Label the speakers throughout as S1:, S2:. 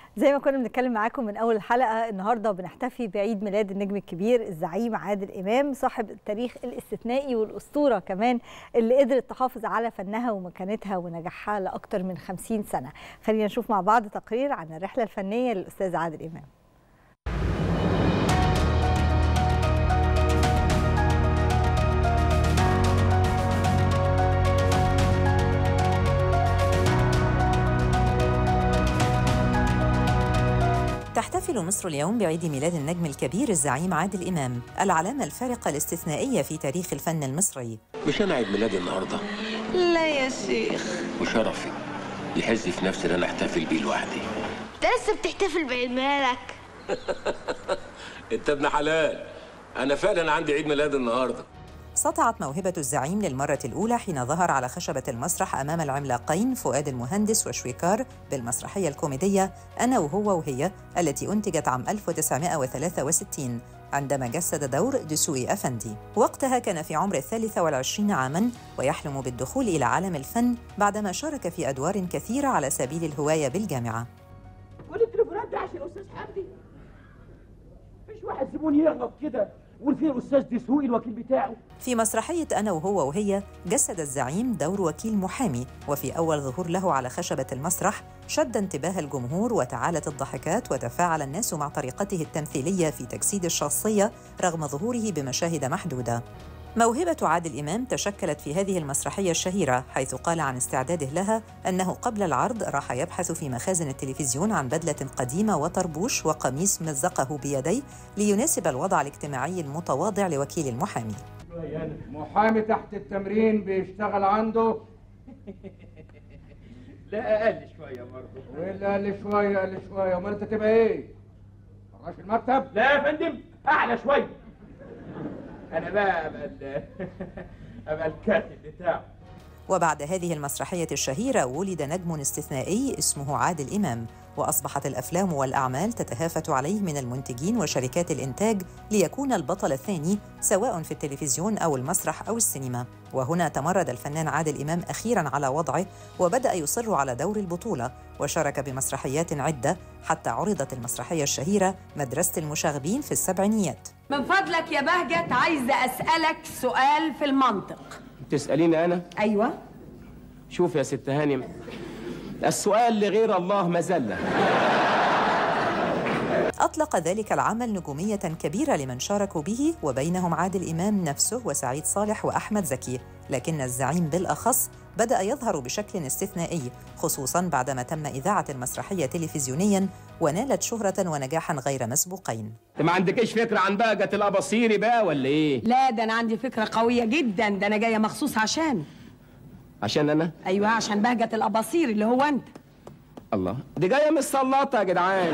S1: زي ما كنا بنتكلم معاكم من اول الحلقه النهارده بنحتفي بعيد ميلاد النجم الكبير الزعيم عادل امام صاحب التاريخ الاستثنائي والاسطوره كمان اللي قدرت تحافظ على فنها ومكانتها ونجاحها لاكثر من 50 سنه خلينا نشوف مع بعض تقرير عن الرحله الفنيه للاستاذ عادل امام
S2: تحتفل مصر اليوم بعيد ميلاد النجم الكبير الزعيم عادل إمام العلامة الفارقة الاستثنائية في تاريخ الفن المصري
S3: مش انا عيد ميلادي النهارده
S4: لا يا شيخ
S3: وشرفي يحز في نفسي ان انا احتفل بيه لوحدي
S4: انت لسه بتحتفل بعيد ميلادك
S3: انت ابن حلال انا فعلا عندي عيد ميلاد النهارده
S2: سطعت موهبة الزعيم للمرة الأولى حين ظهر على خشبة المسرح أمام العملاقين فؤاد المهندس وشويكار بالمسرحية الكوميدية أنا وهو وهي التي أنتجت عام 1963 عندما جسد دور دسوقي أفندي وقتها كان في عمر الثالثة والعشرين عاماً ويحلم بالدخول إلى عالم الفن بعدما شارك في أدوار كثيرة على سبيل الهواية بالجامعة
S5: كل التليفونات دي عشان الاستاذ حمدي مفيش واحد زبون يغلط كده يقول فيه الاستاذ دسوقي الوكيل بتاعه
S2: في مسرحية أنا وهو وهي جسد الزعيم دور وكيل محامي وفي أول ظهور له على خشبة المسرح شد انتباه الجمهور وتعالت الضحكات وتفاعل الناس مع طريقته التمثيلية في تجسيد الشخصية رغم ظهوره بمشاهد محدودة موهبة عادل إمام تشكلت في هذه المسرحية الشهيرة حيث قال عن استعداده لها أنه قبل العرض راح يبحث في مخازن التلفزيون عن بدلة قديمة وطربوش وقميص مزقه بيديه ليناسب الوضع الاجتماعي المتواضع لوكيل المحامي
S6: محامي تحت التمرين بيشتغل عنده
S5: لا اقل شويه برضه
S6: ولا قال شويه قال شويه امال انت تبقى ايه؟ فراش المكتب؟
S5: لا يا فندم اعلى شويه انا بقى ابقى ال- ابقى الكاتب بتاعه
S2: وبعد هذه المسرحية الشهيرة ولد نجم استثنائي اسمه عادل إمام وأصبحت الأفلام والأعمال تتهافت عليه من المنتجين وشركات الإنتاج ليكون البطل الثاني سواء في التلفزيون أو المسرح أو السينما وهنا تمرد الفنان عادل إمام أخيراً على وضعه وبدأ يصر على دور البطولة وشارك بمسرحيات عدة حتى عرضت المسرحية الشهيرة مدرسة المشاغبين في السبعينيات
S7: من فضلك يا بهجت عايزة أسألك سؤال في المنطق
S5: تساليني انا
S7: أيوة
S5: شوف يا ست هانم السؤال لغير الله مذله
S2: أطلق ذلك العمل نجومية كبيرة لمن شاركوا به وبينهم عادل إمام نفسه وسعيد صالح وأحمد زكي لكن الزعيم بالأخص بدأ يظهر بشكل استثنائي خصوصاً بعدما تم إذاعة المسرحية تلفزيونياً ونالت شهرة ونجاحاً غير مسبوقين
S5: انت ما عندكيش فكره عن بهجه الاباصيري بقى ولا ايه
S7: لا ده أنا عندي فكرة قوية جدا ده أنا جاية مخصوص عشان
S5: عشان انا
S7: أيوة عشان بهجة الأباصير اللي هو أنت
S5: الله دي جايه من السلاطه يا جدعان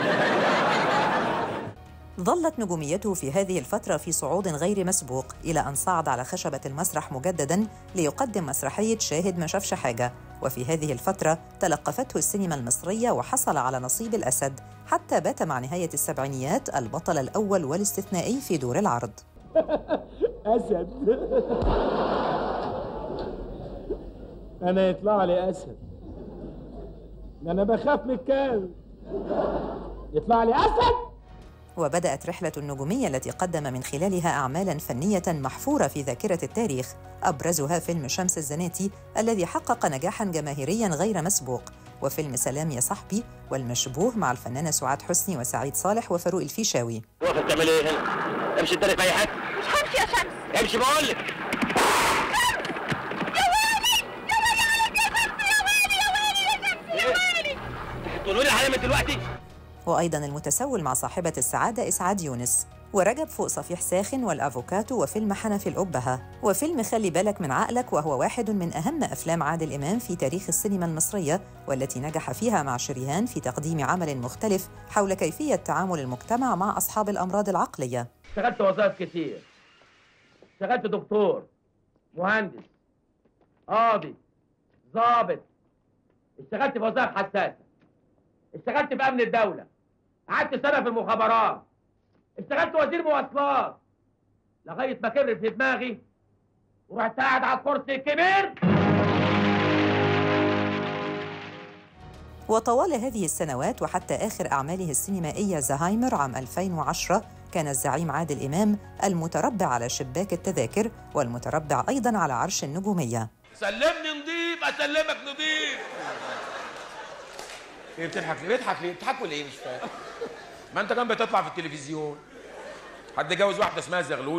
S2: ظلت نجوميته في هذه الفترة في صعود غير مسبوق إلى أن صعد على خشبة المسرح مجدداً ليقدم مسرحية شاهد ما شافش حاجة وفي هذه الفترة تلقفته السينما المصرية وحصل على نصيب الأسد حتى بات مع نهاية السبعينيات البطل الأول والاستثنائي في دور العرض
S5: اسد انا يطلع لي اسد انا بخاف من الكلب يطلع لي اسد
S2: وبدأت رحلة النجومية التي قدم من خلالها أعمالاً فنية محفورة في ذاكرة التاريخ أبرزها فيلم شمس الزناتي الذي حقق نجاحاً جماهيرياً غير مسبوق وفيلم سلام يا صاحبي والمشبوه مع الفنانة سعاد حسني وسعيد صالح وفاروق الفيشاوي
S3: واقف بتعمل ايه هنا امشي اداري في اي حاجه
S4: مش همشي يا شمس
S3: امشي بقول لك تقولوا لي حاجه من دلوقتي
S2: وأيضاً المتسول مع صاحبة السعادة إسعاد يونس ورجب فوق صفيح ساخن والأفوكاتو وفيلم حنفي الأبهة وفيلم خلي بالك من عقلك وهو واحد من أهم أفلام عادل إمام في تاريخ السينما المصرية والتي نجح فيها مع شريهان في تقديم عمل مختلف حول كيفية تعامل المجتمع مع أصحاب الأمراض العقلية
S5: اشتغلت وظائف كتير اشتغلت دكتور مهندس قاضي ضابط اشتغلت في وظائف حساسه اشتغلت في امن الدوله قعدت سنه في المخابرات اشتغلت وزير مواصلات لغايه ما كبر في دماغي ورحت قاعد على الكرسي الكبير
S2: وطوال هذه السنوات وحتى آخر أعماله السينمائية زهايمر عام 2010 كان الزعيم عادل إمام المتربع على شباك التذاكر والمتربع أيضا على عرش النجومية
S5: سلمني نضيف اسلمك نضيف
S8: ايه بتضحك ليه؟ بيضحك ليه؟ بتضحكوا ليه؟ مش فاهم. ما انت كمان بتطلع في التلفزيون. حد جوز واحده اسمها زغلول؟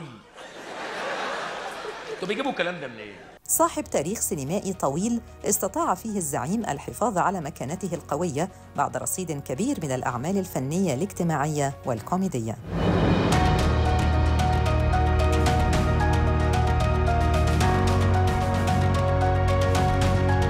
S8: انتوا بيجيبوا الكلام ده منين؟
S2: صاحب تاريخ سينمائي طويل استطاع فيه الزعيم الحفاظ على مكانته القوية بعد رصيد كبير من الأعمال الفنية الاجتماعية والكوميدية